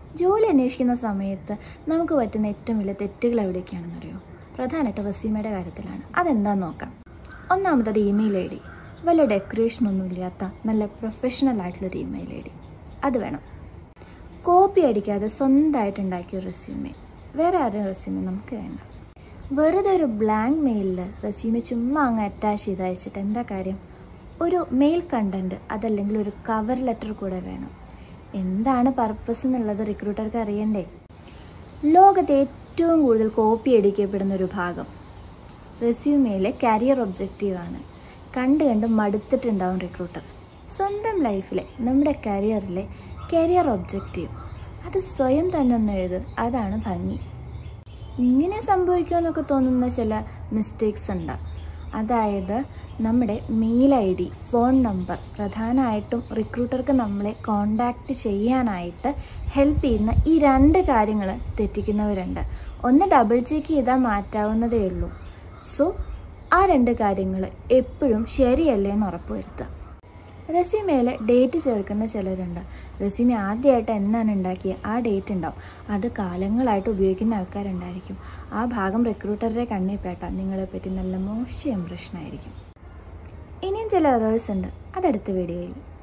ജോലി അന്വേഷിക്കുന്ന സമയത്ത് നമുക്ക് പറ്റുന്ന ഏറ്റവും വലിയ തെറ്റുകൾ എവിടെയൊക്കെയാണെന്നറിയോ പ്രധാനമായിട്ട് റെസ്യൂമയുടെ കാര്യത്തിലാണ് അതെന്താന്ന് നോക്കാം ഒന്നാമത്തത് ഇമെയിൽ ഐ ഡി വല്ല ഡെക്കറേഷനൊന്നും ഇല്ലാത്ത നല്ല പ്രൊഫഷണൽ ആയിട്ടുള്ളൊരു ഇമെയിൽ ഐ ഡി അത് വേണം കോപ്പി അടിക്കാതെ സ്വന്തമായിട്ട് ഉണ്ടാക്കിയ റെസ്യൂമേ വേറെ ആരും റെസ്യൂമേ നമുക്ക് വേണ്ട വെറുതെ ഒരു ബ്ലാങ്ക് മെയിലിൽ റെസ്യൂമേ ചുമ്മാ അങ്ങ് അറ്റാച്ച് ചെയ്ത് അയച്ചിട്ട് എന്താ കാര്യം ഒരു മെയിൽ കണ്ടന്റ് അതല്ലെങ്കിൽ ഒരു കവർ ലെറ്റർ കൂടെ വേണം എന്താണ് പർപ്പസ് എന്നുള്ളത് റിക്രൂട്ടർക്ക് അറിയണ്ടേ ലോകത്തെ ഏറ്റവും കൂടുതൽ കോപ്പി അടിക്കപ്പെടുന്ന ഒരു ഭാഗം റെസ്യൂമയിലെ കരിയർ ഒബ്ജക്റ്റീവാണ് കണ്ട് കണ്ട് മടുത്തിട്ടുണ്ടാവും റിക്രൂട്ടർ സ്വന്തം ലൈഫിലെ നമ്മുടെ കരിയറിലെ കരിയർ ഒബ്ജക്റ്റീവ് അത് സ്വയം തന്നെ ഒന്ന് എഴുത് അതാണ് ഭംഗി ഇങ്ങനെ സംഭവിക്കുമെന്നൊക്കെ തോന്നുന്ന ചില മിസ്റ്റേക്സ് ഉണ്ട് അതായത് നമ്മുടെ mail ID phone number പ്രധാനമായിട്ടും റിക്രൂട്ടർക്ക് നമ്മളെ കോണ്ടാക്ട് ചെയ്യാനായിട്ട് ഹെൽപ്പ് ചെയ്യുന്ന ഈ രണ്ട് കാര്യങ്ങൾ തെറ്റിക്കുന്നവരുണ്ട് ഒന്ന് ഡബിൾ ചെക്ക് ചെയ്താൽ മാറ്റാവുന്നതേ ഉള്ളൂ സോ ആ രണ്ട് കാര്യങ്ങൾ എപ്പോഴും ശരിയല്ലേ എന്ന് ഉറപ്പുവരുത്തുക റെസ്യൂമേയിൽ ഡേറ്റ് ചേർക്കുന്ന ചിലരുണ്ട് റെസ്യൂമെ ആദ്യമായിട്ട് എന്നാണ് ഉണ്ടാക്കിയത് ആ ഡേറ്റ് ഉണ്ടാവും അത് കാലങ്ങളായിട്ട് ഉപയോഗിക്കുന്ന ആൾക്കാരുണ്ടായിരിക്കും ആ ഭാഗം റിക്രൂട്ടറുടെ കണ്ണിൽ പേട്ട നിങ്ങളെപ്പറ്റി നല്ല മോശം ഇംപ്രഷനായിരിക്കും ഇനിയും ചില എറേഴ്സ് ഉണ്ട് അതടുത്ത വീഡിയോയിൽ